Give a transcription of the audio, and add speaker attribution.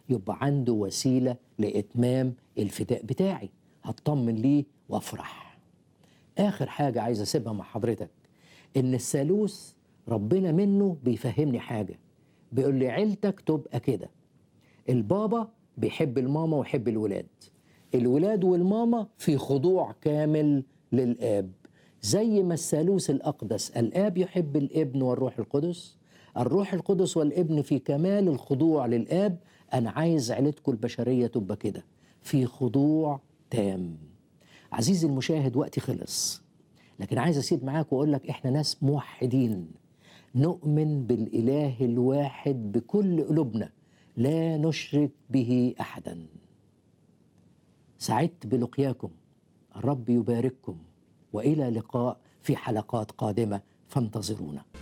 Speaker 1: يبقى عنده وسيله لاتمام الفداء بتاعي هطمن ليه وافرح اخر حاجه عايز اسيبها مع حضرتك ان الثالوث ربنا منه بيفهمني حاجه بيقول لي عيلتك تبقى كده البابا بيحب الماما ويحب الولاد الولاد والماما في خضوع كامل للاب زي ما الثالوث الاقدس الاب يحب الابن والروح القدس الروح القدس والابن في كمال الخضوع للاب انا عايز عيلتكم البشريه تبقى كده في خضوع تام عزيزي المشاهد وقتي خلص لكن عايز اسيب معاك واقول لك احنا ناس موحدين نؤمن بالاله الواحد بكل قلوبنا لا نشرك به احدا سعدت بلقياكم الرب يبارككم والى لقاء في حلقات قادمه فانتظرونا